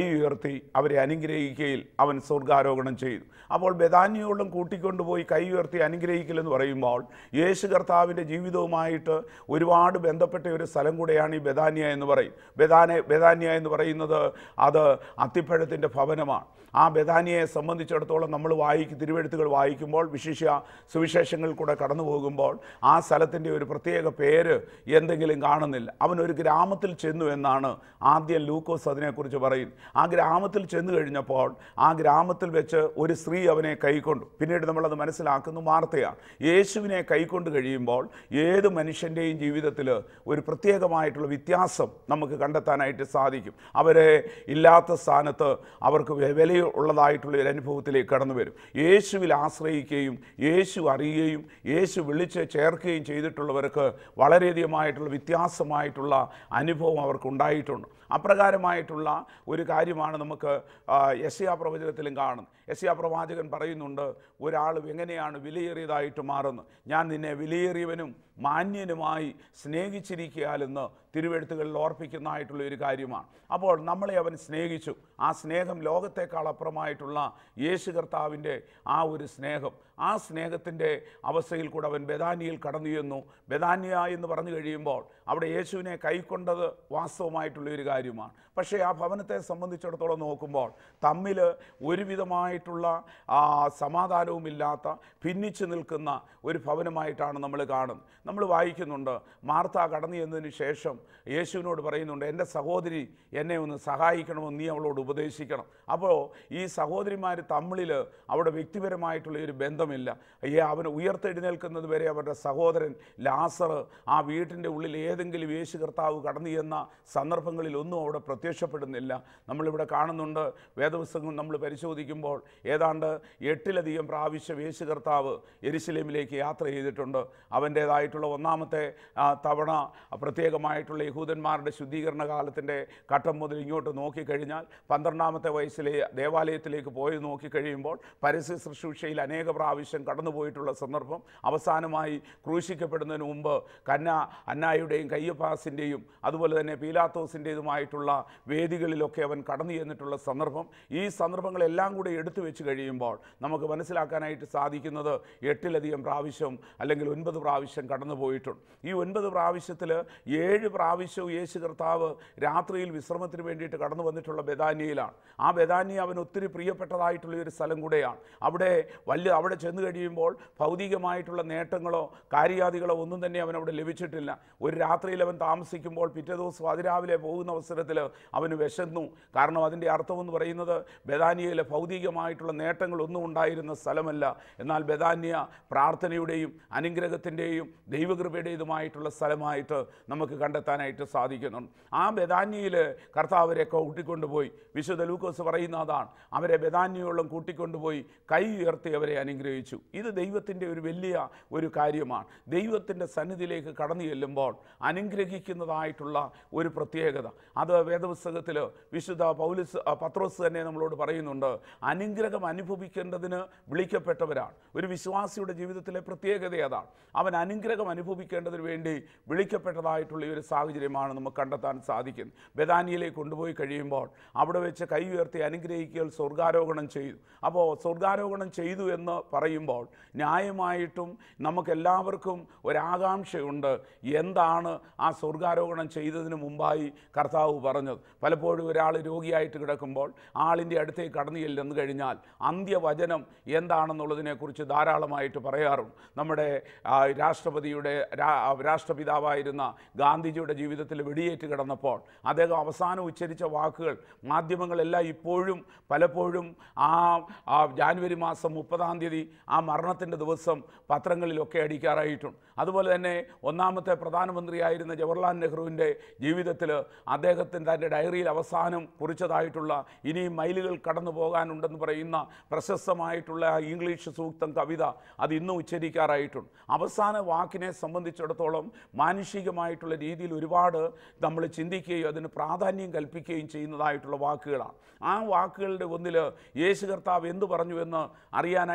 ഉയർത്തി അവരെ അനുഗ്രഹിക്കയിൽ അവൻ സ്വർഗാരോഹണം ചെയ്തു അപ്പോൾ ബദാന്യോളം കൂട്ടിക്കൊണ്ടുപോയി കൈ ഉയർത്തി അനുഗ്രഹിക്കൽ എന്ന് പറയുമ്പോൾ യേശു കർത്താവിൻ്റെ ജീവിതവുമായിട്ട് ഒരുപാട് ബന്ധപ്പെട്ട ഒരു സ്ഥലം കൂടെയാണ് ഈ ബദാന്യ എന്ന് പറയും ബദാന ബദാന്യ എന്ന് പറയുന്നത് അത് അത്തിപ്പഴത്തിൻ്റെ ഭവനമാണ് ആ ബദാനിയെ സംബന്ധിച്ചിടത്തോളം നമ്മൾ വായിക്കും തിരുവെഴുത്തുകൾ വായിക്കുമ്പോൾ വിശിഷ്യ സുവിശേഷങ്ങളിൽ കൂടെ കടന്നു പോകുമ്പോൾ ആ സ്ഥലത്തിൻ്റെ ഒരു പ്രത്യേക പേര് എന്തെങ്കിലും കാണുന്നില്ല അവൻ ഒരു ഗ്രാമത്തിൽ ചെന്നു എന്നാണ് ആദ്യം ലൂക്കോസ് അതിനെക്കുറിച്ച് പറയുന്നത് ആ ഗ്രാമത്തിൽ ചെന്നു കഴിഞ്ഞപ്പോൾ ആ ഗ്രാമത്തിൽ വെച്ച് ഒരു സ്ത്രീ അവനെ കൈക്കൊണ്ടു പിന്നീട് നമ്മളത് മനസ്സിലാക്കുന്നു വാർത്തയാണ് യേശുവിനെ കൈക്കൊണ്ട് കഴിയുമ്പോൾ ഏത് മനുഷ്യൻ്റെയും ജീവിതത്തിൽ ഒരു പ്രത്യേകമായിട്ടുള്ള വ്യത്യാസം നമുക്ക് കണ്ടെത്താനായിട്ട് സാധിക്കും അവരെ ഇല്ലാത്ത സ്ഥാനത്ത് അവർക്ക് വെ- വിലയുള്ളതായിട്ടുള്ള ഒരു അനുഭവത്തിലേക്ക് കടന്നു വരും യേശുവിൽ ആശ്രയിക്കുകയും യേശു അറിയുകയും യേശു വിളിച്ച് ചേർക്കുകയും ചെയ്തിട്ടുള്ളവർക്ക് വളരെയധികമായിട്ടുള്ള വ്യത്യാസമായിട്ടുള്ള അനുഭവം അവർക്കുണ്ടായിട്ടുണ്ട് അപ്രകാരമായിട്ടുള്ള ഒരു കാര്യമാണ് നമുക്ക് ആ, യശയാ പ്രവചനത്തിലും കാണുന്നത് യശയാ പ്രവാചകൻ പറയുന്നുണ്ട് ഒരാൾ എങ്ങനെയാണ് വിലയേറിയതായിട്ട് മാറുന്നത് ഞാൻ നിന്നെ വിലയേറിയവനും മാന്യനുമായി സ്നേഹിച്ചിരിക്കാലെന്ന് തിരുവെഴുത്തുകളിൽ ഓർപ്പിക്കുന്നതായിട്ടുള്ള ഒരു കാര്യമാണ് അപ്പോൾ നമ്മളെ അവൻ സ്നേഹിച്ചു ആ സ്നേഹം ലോകത്തെക്കാൾ അപ്പുറമായിട്ടുള്ള യേശു കർത്താവിൻ്റെ ആ ഒരു സ്നേഹം ആ സ്നേഹത്തിൻ്റെ അവസ്ഥയിൽ കൂടെ അവൻ ബദാനിയിൽ കടന്നു ചെന്നു ബദാനിയ എന്ന് പറഞ്ഞു കഴിയുമ്പോൾ അവിടെ യേശുവിനെ കൈക്കൊണ്ടത് വാസ്തവമായിട്ടുള്ള ഒരു കാര്യമാണ് പക്ഷേ ആ ഭവനത്തെ സംബന്ധിച്ചിടത്തോളം നോക്കുമ്പോൾ തമ്മിൽ ഒരുവിധമായിട്ടുള്ള ആ, സമാധാനവുമില്ലാത്ത ഭിന്നിച്ചു നിൽക്കുന്ന ഒരു ഭവനമായിട്ടാണ് നമ്മൾ കാണുന്നത് നമ്മൾ വായിക്കുന്നുണ്ട് മാർത്ത കടന്നു ചെന്നതിന് ശേഷം യേശുവിനോട് പറയുന്നുണ്ട് എൻ്റെ സഹോദരി എന്നെ ഒന്ന് സഹായിക്കണമെന്ന് നീ അവളോട് ഉപദേശിക്കണം അപ്പോൾ ഈ സഹോദരിമാർ തമ്മിൽ അവിടെ വ്യക്തിപരമായിട്ടുള്ള ഒരു ബന്ധമില്ല ഈ അവൻ ഉയർത്തെഴുന്നേൽക്കുന്നത് വരെ അവരുടെ സഹോദരൻ ലാസർ ആ വീട്ടിൻ്റെ ഉള്ളിൽ ഏതെങ്കിലും യേശു കർത്താവ് കടന്നു ചെന്ന സന്ദർഭങ്ങളിൽ ഒന്നും അവിടെ പ്രത്യക്ഷപ്പെടുന്നില്ല നമ്മളിവിടെ കാണുന്നുണ്ട് വേദപുസ്തകം നമ്മൾ പരിശോധിക്കുമ്പോൾ ഏതാണ്ട് എട്ടിലധികം പ്രാവശ്യം യേശു കർത്താവ് എരിശിലേമിലേക്ക് യാത്ര ചെയ്തിട്ടുണ്ട് അവൻ്റേതായിട്ടുള്ള ഒന്നാമത്തെ ആ, തവണ പ്രത്യേകമായിട്ടുള്ള യഹൂദന്മാരുടെ ശുദ്ധീകരണ കാലത്തിൻ്റെ ഘട്ടം മുതൽ ഇങ്ങോട്ട് നോക്കിക്കഴിഞ്ഞാൽ പന്ത്രണ്ടാമത്തെ വയസ്സിലെ ദേവാലയത്തിലേക്ക് പോയി നോക്കിക്കഴിയുമ്പോൾ പരസ്യ ശുശ്രൂഷയിൽ അനേക പ്രാവശ്യം കടന്നുപോയിട്ടുള്ള സന്ദർഭം അവസാനമായി ക്രൂശിക്കപ്പെടുന്നതിന് മുമ്പ് കന്ന അന്നായുടെയും കയ്യപ്പാസിൻ്റെയും അതുപോലെ തന്നെ പീലാത്തോസിൻ്റെതുമായിട്ടുള്ള വേദികളിലൊക്കെ അവൻ കടന്നു ചെന്നിട്ടുള്ള സന്ദർഭം ഈ സന്ദർഭങ്ങളെല്ലാം കൂടെ എടുത്തു വെച്ച് കഴിയുമ്പോൾ നമുക്ക് മനസ്സിലാക്കാനായിട്ട് സാധിക്കുന്നത് എട്ടിലധികം പ്രാവശ്യം അല്ലെങ്കിൽ ഒൻപത് പ്രാവശ്യം കടന്നു പോയിട്ടുണ്ട് ഈ ഒൻപത് പ്രാവശ്യത്തിൽ ഏഴ് പ്രാവശ്യവും യേശു കർത്താവ് രാത്രിയിൽ വിശ്രമത്തിന് വേണ്ടിയിട്ട് കടന്നു വന്നിട്ടുള്ള ബദാനിയയിലാണ് ആ ബദാനിയ അവൻ ഒത്തിരി പ്രിയപ്പെട്ടതായിട്ടുള്ള ഒരു സ്ഥലം കൂടെയാണ് അവിടെ വലിയ അവിടെ ചെന്ന് കഴിയുമ്പോൾ ഭൗതികമായിട്ടുള്ള നേട്ടങ്ങളോ കാര്യാദികളോ ഒന്നും തന്നെ അവൻ അവിടെ ലഭിച്ചിട്ടില്ല ഒരു രാത്രിയിൽ അവൻ താമസിക്കുമ്പോൾ പിറ്റേ ദിവസം അതിരാവിലെ പോകുന്ന അവസരത്തിൽ അവന് വിശന്നു കാരണം അതിൻ്റെ അർത്ഥമെന്ന് പറയുന്നത് ബദാനിയയിലെ ഭൗതികമായിട്ടുള്ള നേട്ടങ്ങളൊന്നും ഉണ്ടായിരുന്ന സ്ഥലമല്ല എന്നാൽ ബദാന്യ പ്രാർത്ഥനയുടെയും അനുഗ്രഹത്തിൻ്റെയും ദൈവകൃപയുടേതുമായിട്ടുള്ള സ്ഥലമായിട്ട് നമുക്ക് കണ്ടെത്താനായിട്ട് സാധിക്കുന്നുണ്ട് ആ ബദാന്യയിൽ കർത്താവരെ കൂട്ടിക്കൊണ്ടുപോയി വിശുദ്ധ ലൂക്കോസ് പറയുന്ന അതാണ് അവരെ ബദാന്യോളം കൂട്ടിക്കൊണ്ടുപോയി കൈ ഉയർത്തി അവരെ അനുഗ്രഹിച്ചു ഇത് ദൈവത്തിൻ്റെ ഒരു വലിയ ഒരു കാര്യമാണ് ദൈവത്തിൻ്റെ സന്നിധിയിലേക്ക് കടന്നു ചെല്ലുമ്പോൾ അനുഗ്രഹിക്കുന്നതായിട്ടുള്ള ഒരു പ്രത്യേകത അത് വേദപുസ്തകത്തിൽ വിശുദ്ധ പൗലിസ് ആ, പത്രോസ് തന്നെ നമ്മളോട് പറയുന്നുണ്ട് അനുഗ്രഹം അനുഭവിക്കേണ്ടതിന് വിളിക്കപ്പെട്ടവരാണ് ഒരു വിശ്വാസിയുടെ ജീവിതത്തിലെ പ്രത്യേകത അതാണ് അവൻ അനുഗ്രഹം അനുഭവിക്കേണ്ടതിന് വേണ്ടി വിളിക്കപ്പെട്ടതായിട്ടുള്ള ഈ ഒരു സാഹചര്യമാണ് നമുക്ക് കണ്ടെത്താൻ സാധിക്കുന്നത് ബദാനിയിലേക്ക് കൊണ്ടുപോയി കഴിയുമ്പോൾ അവിടെ വെച്ച് കൈ ഉയർത്തി അനുഗ്രഹിക്കൽ സ്വർഗാരോഹണം ചെയ്തു അപ്പോൾ സ്വർഗാരോഹണം ചെയ്തു എന്ന് പറയുമ്പോൾ ന്യായമായിട്ടും നമുക്കെല്ലാവർക്കും ഒരാകാംക്ഷയുണ്ട് എന്താണ് ആ സ്വർഗാരോഹണം ചെയ്തതിന് മുമ്പായി കർത്താവ് പറഞ്ഞത് പലപ്പോഴും ഒരാൾ രോഗിയായിട്ട് കിടക്കുമ്പോൾ ആളിൻ്റെ അടുത്തേക്ക് കടന്നു ചെല്ലെന്ന് കഴിഞ്ഞാൽ അന്ത്യവചനം എന്താണെന്നുള്ളതിനെക്കുറിച്ച് ധാരാളമായിട്ട് പറയാറുണ്ട് നമ്മുടെ ആ, രാഷ്ട്രപതിയുടെ രാ- രാഷ്ട്രപിതാവായിരുന്ന ഗാന്ധിജിയുടെ ജീവിതത്തിൽ വെടിയേറ്റ് കിടന്നപ്പോൾ അദ്ദേഹം അവസാനം ഉച്ചരിച്ച വാക്കുകൾ മാധ്യമങ്ങളെല്ലാം ഇപ്പോഴും പലപ്പോഴും ആ ആ ജാനുവരി മാസം മുപ്പതാം തീയതി ആ മരണത്തിൻ്റെ ദിവസം പത്രങ്ങളിലൊക്കെ അടിക്കാറായിട്ടുണ്ട് അതുപോലെ തന്നെ ഒന്നാമത്തെ പ്രധാനമന്ത്രിയായിരുന്ന ജവഹർലാൽ നെഹ്റുവിൻ്റെ ജീവിതത്തിൽ അദ്ദേഹത്തിന് തൻ്റെ ഡയറിയിൽ അവസാനം കുറിച്ചതായിട്ടുള്ള ഇനിയും മൈലുകൾ കടന്നു പോകാനുണ്ടെന്ന് പറയുന്ന പ്രശസ്തമായിട്ടുള്ള ആ ഇംഗ്ലീഷ് സൂക്തം കവിത അത് ഇന്നും ഉച്ചരിക്കാറായിട്ടുണ്ട് അവസാന വാക്കിനെ സംബന്ധിച്ചിടത്തോളം മാനുഷികമായിട്ടുള്ള രീതിയിൽ ഒരുപാട് നമ്മൾ ചിന്തിക്കുകയും അതിന് പ്രാധാന്യം കൽപ്പിക്കുകയും ചെയ്യുന്നതായിട്ടുള്ള വാക്കുകളാണ് ആ വാക്കുകളുടെ ഒന്നിൽ യേശു കർത്താവ് എന്തു പറഞ്ഞു എന്ന് അറിയാനായിട്ട്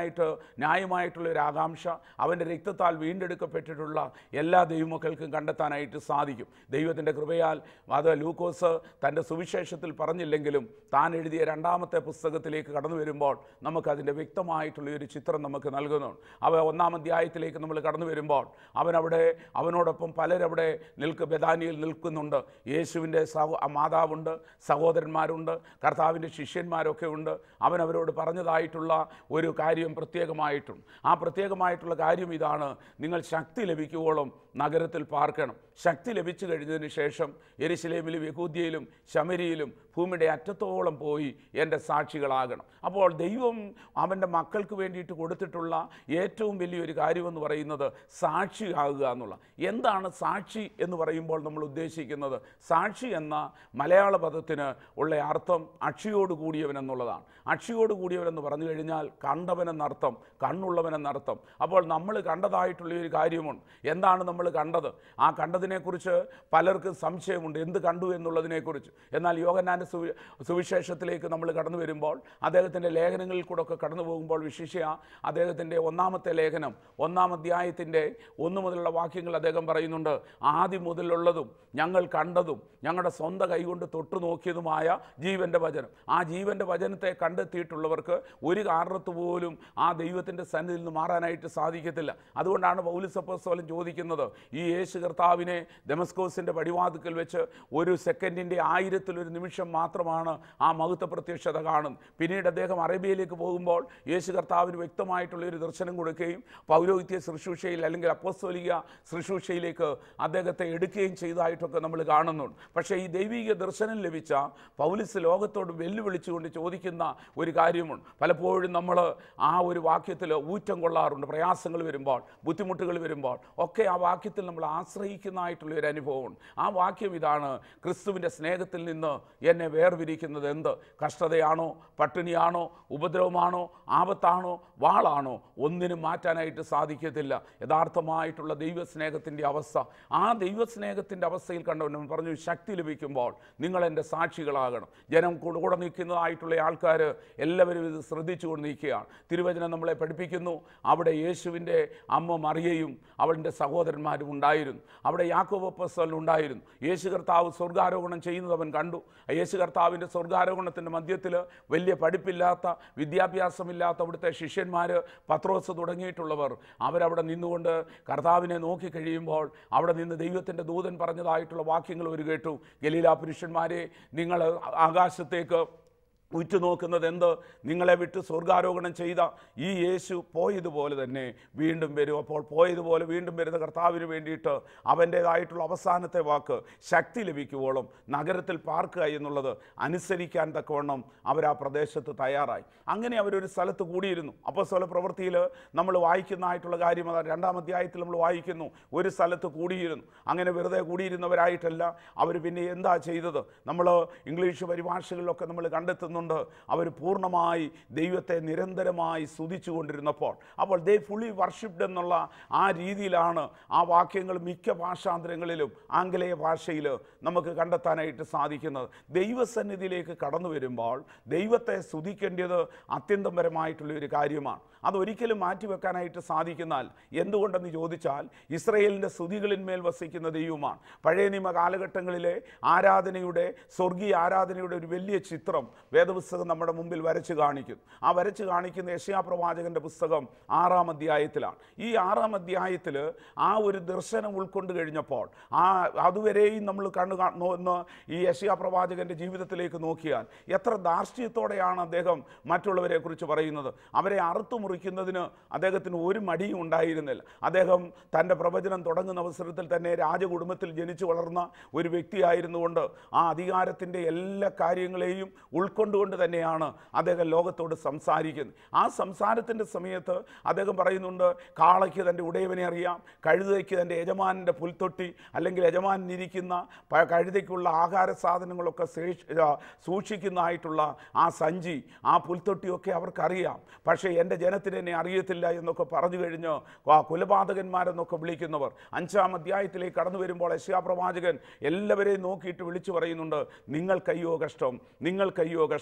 ന്യായമായിട്ടുള്ള ഒരു ആകാംക്ഷ അവൻ്റെ രക്തത്താൽ വീണ്ടെടുക്കപ്പെട്ടിട്ടുള്ള എല്ലാ ദൈവമക്കൾക്കും കണ്ടെത്താനായിട്ട് സാധിക്കും ദൈവത്തിൻ്റെ കൃപയാൽ അത് ലൂക്കോസ് തൻ്റെ സുവിശേഷത്തിൽ പറഞ്ഞില്ലെങ്കിലും താൻ എഴുതിയ രണ്ടാമത്തെ പുസ്തകത്തിലേക്ക് കടന്നു വരുമ്പോൾ നമുക്കതിൻ്റെ വ്യക്തമായിട്ടുള്ള ഒരു ചിത്രം നമുക്ക് നൽകുന്നുണ്ട് അവ ഒന്നാം അധ്യായത്തിലേക്ക് നമ്മൾ കടന്നു വരുമ്പോൾ അവനവിടെ അവനോടൊപ്പം പലരവിടെ നിൽക്ക് ബദാനിയിൽ നിൽക്കുന്നുണ്ട് യേശുവിൻ്റെ സഹോ മാതാവുണ്ട് സഹോദരന്മാരുണ്ട് കർത്താവിൻ്റെ ശിഷ്യന്മാരൊക്കെ ഉണ്ട് അവൻ അവരോട് പറഞ്ഞതായിട്ടുള്ള ഒരു കാര്യം പ്രത്യേകമായിട്ടുണ്ട് ആ പ്രത്യേകമായിട്ടുള്ള കാര്യം ഇതാണ് നിങ്ങൾ ശക്തി ലഭിക്കുവോളം നഗരത്തിൽ പാർക്കണം ശക്തി ലഭിച്ചു കഴിഞ്ഞതിന് ശേഷം എരിശിലേമിലും യഹൂദ്യയിലും ശമരിയിലും ഭൂമിയുടെ അറ്റത്തോളം പോയി എൻ്റെ സാക്ഷികളാകണം അപ്പോൾ ദൈവം അവൻ്റെ മക്കൾക്ക് വേണ്ടിയിട്ട് കൊടുത്തിട്ടുള്ള ഏറ്റവും വലിയൊരു കാര്യമെന്ന് പറയുന്നത് സാക്ഷിയാകുക എന്നുള്ള എന്താണ് സാക്ഷി എന്ന് പറയുമ്പോൾ നമ്മൾ ഉദ്ദേശിക്കുന്നത് സാക്ഷി എന്ന മലയാള പദത്തിന് ഉള്ള അർത്ഥം അക്ഷിയോട് കൂടിയവൻ എന്നുള്ളതാണ് അക്ഷിയോട് കൂടിയവനെന്ന് പറഞ്ഞു കഴിഞ്ഞാൽ കണ്ടവനെന്നർത്ഥം കണ്ണുള്ളവനെന്നർത്ഥം അപ്പോൾ നമ്മൾ കണ്ടതായിട്ടുള്ള ഒരു കാര്യമുണ്ട് എന്താണ് നമ്മൾ കണ്ടത് ആ കണ്ടതിനെക്കുറിച്ച് പലർക്കും സംശയമുണ്ട് എന്ത് കണ്ടു എന്നുള്ളതിനെക്കുറിച്ച് എന്നാൽ യോഗനാൻ്റെ സുവി സുവിശേഷത്തിലേക്ക് നമ്മൾ കടന്നു വരുമ്പോൾ അദ്ദേഹത്തിൻ്റെ ലേഖനങ്ങളിൽ കൂടെ ഒക്കെ കടന്നു പോകുമ്പോൾ വിശിഷ്യ അദ്ദേഹത്തിൻ്റെ ഒന്നാമത്തെ ലേഖനം ഒന്നാം അധ്യായത്തിൻ്റെ ഒന്ന് മുതലുള്ള വാക്യങ്ങൾ അദ്ദേഹം പറയുന്നുണ്ട് ആദ്യം മുതലുള്ളതും ഞങ്ങൾ കണ്ടതും ഞങ്ങളുടെ സ്വന്തം കൈകൊണ്ട് തൊട്ടു നോക്കിയതുമായ ജീവൻ്റെ വചനം ആ ജീവൻ്റെ വചനത്തെ കണ്ടെത്തിയിട്ടുള്ളവർക്ക് ഒരു കാരണത്ത് പോലും ആ ദൈവത്തിൻ്റെ സന്നിധിയിൽ നിന്ന് മാറാനായിട്ട് സാധിക്കത്തില്ല അതുകൊണ്ടാണ് പൗലിസപ്പോസ്തോലൻ ചോദിക്കുന്നത് ഈ യേശു കർത്താവിനെ ഡെമസ്കോസിൻ്റെ പടിവാതുക്കൽ വെച്ച് ഒരു സെക്കൻഡിൻ്റെ ആയിരത്തിലൊരു നിമിഷം മാത്രമാണ് ആ മഹത്വ പ്രത്യക്ഷത കാണുന്നത് പിന്നീട് അദ്ദേഹം അറേബ്യയിലേക്ക് പോകുമ്പോൾ യേശു കർത്താവിന് വ്യക്തമായിട്ടുള്ള ഒരു ദർശനം കൊടുക്കുകയും പൗരോഹിത്യ ശുശ്രൂഷയിൽ അല്ലെങ്കിൽ അപ്പോസ്തോലിക ശുശ്രൂഷയിലേക്ക് അദ്ദേഹത്തെ എടുക്കുകയും ചെയ്തതായിട്ടൊക്കെ നമ്മൾ കാണുന്നുണ്ട് പക്ഷേ ഈ ദൈവിക ദർശനം ലഭിച്ച പൗലിസ് ലോകത്തോട് വെല്ലുവിളിച്ചുകൊണ്ട് ചോദിക്കുന്ന ഒരു കാര്യമുണ്ട് പലപ്പോഴും നമ്മൾ ആ ഒരു വാക്യത്തിൽ ഊറ്റം കൊള്ളാറുണ്ട് പ്രയാസങ്ങൾ വരുമ്പോൾ ബുദ്ധിമുട്ടുകൾ വരുമ്പോൾ ഒക്കെ ആ വാക്യത്തിൽ നമ്മൾ ആശ്രയിക്കുന്നതായിട്ടുള്ള ഒരു അനുഭവമുണ്ട് ആ വാക്യം ഇതാണ് ക്രിസ്തുവിൻ്റെ സ്നേഹത്തിൽ നിന്ന് എന്നെ വേർതിരിക്കുന്നത് എന്ത് കഷ്ടതയാണോ പട്ടിണിയാണോ ഉപദ്രവമാണോ ആപത്താണോ വാളാണോ ഒന്നിനും മാറ്റാനായിട്ട് സാധിക്കത്തില്ല യഥാർത്ഥമായിട്ടുള്ള ദൈവസ്നേഹത്തിൻ്റെ അവസ്ഥ ആ ദൈവസ്നേഹത്തിൻ്റെ അവസ്ഥയിൽ കണ്ടവൻ പറഞ്ഞു ശക്തി ലഭിക്കുമ്പോൾ നിങ്ങൾ എൻ്റെ സാക്ഷികളാകണം ജനം കൂടെ കൂടെ നിൽക്കുന്നതായിട്ടുള്ള ആൾക്കാർ എല്ലാവരും ഇത് ശ്രദ്ധിച്ചുകൊണ്ട് നിൽക്കുകയാണ് തിരുവചനം നമ്മളെ പഠിപ്പിക്കുന്നു അവിടെ യേശുവിൻ്റെ അമ്മ മറിയയും അവളുടെ സഹോദരന്മാരും ഉണ്ടായിരുന്നു അവിടെ യാക്കോബപ്പസ്വൽ ഉണ്ടായിരുന്നു യേശു കർത്താവ് സ്വർഗാരോഹണം ചെയ്യുന്നത് അവൻ കണ്ടു യേശു കർത്താവിൻ്റെ സ്വർഗാരോഹണത്തിൻ്റെ മധ്യത്തിൽ വലിയ പഠിപ്പില്ലാത്ത വിദ്യാഭ്യാസമില്ലാത്ത അവിടുത്തെ ശിഷ്യന്മാർ പത്രോസ് തുടങ്ങിയിട്ടുള്ളവർ അവരവിടെ നിന്നുകൊണ്ട് കർത്താവിനെ നോക്കി കഴിയുമ്പോൾ അവിടെ നിന്ന് ദൈവത്തിൻ്റെ ദൂതൻ പറഞ്ഞതായിട്ടുള്ള വാക്യങ്ങൾ ഒരു കേട്ടു ഗലീല പുരുഷന്മാരെ നിങ്ങൾ ആകാശത്തേക്ക് ഉറ്റുനോക്കുന്നത് എന്ത് നിങ്ങളെ വിട്ട് സ്വർഗാരോഹണം ചെയ്ത ഈ യേശു പോയതുപോലെ തന്നെ വീണ്ടും വരും അപ്പോൾ പോയതുപോലെ വീണ്ടും വരുന്ന കർത്താവിന് വേണ്ടിയിട്ട് അവൻ്റേതായിട്ടുള്ള അവസാനത്തെ വാക്ക് ശക്തി ലഭിക്കുവോളം നഗരത്തിൽ പാർക്കുക എന്നുള്ളത് അനുസരിക്കാൻ തക്കവണ്ണം അവർ ആ പ്രദേശത്ത് തയ്യാറായി അങ്ങനെ അവരൊരു സ്ഥലത്ത് കൂടിയിരുന്നു അപ്പോൾ സ്ഥല പ്രവൃത്തിയിൽ നമ്മൾ വായിക്കുന്നതായിട്ടുള്ള കാര്യം അതാണ് രണ്ടാം അധ്യായത്തിൽ നമ്മൾ വായിക്കുന്നു ഒരു സ്ഥലത്ത് കൂടിയിരുന്നു അങ്ങനെ വെറുതെ കൂടിയിരുന്നവരായിട്ടല്ല അവർ പിന്നെ എന്താ ചെയ്തത് നമ്മൾ ഇംഗ്ലീഷ് പരിഭാഷകളിലൊക്കെ നമ്മൾ കണ്ടെത്തുന്നുണ്ട് അവർ പൂർണ്ണമായി ദൈവത്തെ നിരന്തരമായി സ്തുതിച്ചു കൊണ്ടിരുന്നപ്പോൾ അപ്പോൾ ദേ ഫുള്ളി വർഷിപ്ഡ് എന്നുള്ള ആ രീതിയിലാണ് ആ വാക്യങ്ങൾ മിക്ക ഭാഷാന്തരങ്ങളിലും ആംഗലേയ ഭാഷയിൽ നമുക്ക് കണ്ടെത്താനായിട്ട് സാധിക്കുന്നത് ദൈവസന്നിധിയിലേക്ക് കടന്നു വരുമ്പോൾ ദൈവത്തെ സ്തുതിക്കേണ്ടത് അത്യന്തപരമായിട്ടുള്ള ഒരു കാര്യമാണ് അതൊരിക്കലും മാറ്റിവെക്കാനായിട്ട് സാധിക്കുന്നാൽ എന്തുകൊണ്ടെന്ന് ചോദിച്ചാൽ ഇസ്രയേലിൻ്റെ സ്തുതികളിന്മേൽ വസിക്കുന്ന ദൈവമാണ് പഴയ നിയമ കാലഘട്ടങ്ങളിലെ ആരാധനയുടെ സ്വർഗീയ ആരാധനയുടെ ഒരു വലിയ ചിത്രം വേദപുസ്തകം നമ്മുടെ മുമ്പിൽ വരച്ച് കാണിക്കും ആ വരച്ച് കാണിക്കുന്ന യശയാ പ്രവാചകന്റെ പുസ്തകം ആറാം അധ്യായത്തിലാണ് ഈ ആറാം അധ്യായത്തിൽ ആ ഒരു ദർശനം ഉൾക്കൊണ്ട് കഴിഞ്ഞപ്പോൾ ആ അതുവരെയും നമ്മൾ കണ്ണു കാ- നോ- ഒന്ന് ഈ യശയാ പ്രവാചകന്റെ ജീവിതത്തിലേക്ക് നോക്കിയാൽ എത്ര ധാർഷ്ട്യത്തോടെയാണ് അദ്ദേഹം മറ്റുള്ളവരെ കുറിച്ച് പറയുന്നത് അവരെ അറുത്തു മുറിക്കുന്നതിന് അദ്ദേഹത്തിന് ഒരു മടിയും ഉണ്ടായിരുന്നില്ല അദ്ദേഹം തൻ്റെ പ്രവചനം തുടങ്ങുന്ന അവസരത്തിൽ തന്നെ രാജകുടുംബത്തിൽ ജനിച്ചു വളർന്ന ഒരു വ്യക്തിയായിരുന്നുകൊണ്ട് ആ അധികാരത്തിൻ്റെ എല്ലാ കാര്യങ്ങളെയും ഉൾക്കൊണ്ടുകൊണ്ട് തന്നെയാണ് അദ്ദേഹം ലോകത്തോട് സംസാരിക്കുന്നത് ആ സംസാരത്തിൻ്റെ സമയത്ത് അദ്ദേഹം പറയുന്നുണ്ട് കാളയ്ക്ക് തൻ്റെ ഉടയവനെ അറിയാം കഴുതയ്ക്ക് തൻ്റെ യജമാനൻ്റെ പുൽത്തൊട്ടി അല്ലെങ്കിൽ യജമാനിരിക്കുന്ന പ- കഴുതയ്ക്കുള്ള ആഹാര സാധനങ്ങളൊക്കെ ശേഷ് ആ, സൂക്ഷിക്കുന്നതായിട്ടുള്ള ആ സഞ്ചി ആ പുൽത്തൊട്ടിയൊക്കെ അവർക്കറിയാം പക്ഷേ എൻ്റെ ജനത്തിന് എന്നെ അറിയത്തില്ല എന്നൊക്കെ പറഞ്ഞു കഴിഞ്ഞ് ആ കുലപാതകന്മാരെന്നൊക്കെ വിളിക്കുന്നവർ അഞ്ചാം അധ്യായത്തിലേക്ക് കടന്നു വരുമ്പോൾ യശയാ പ്രവാചകൻ എല്ലാവരെയും നോക്കിയിട്ട് വിളിച്ചു പറയുന്നുണ്ട് നിങ്ങൾക്കയ്യോ കഷ്ടം നിങ്ങൾക്കയ്യോ കഷ്ടം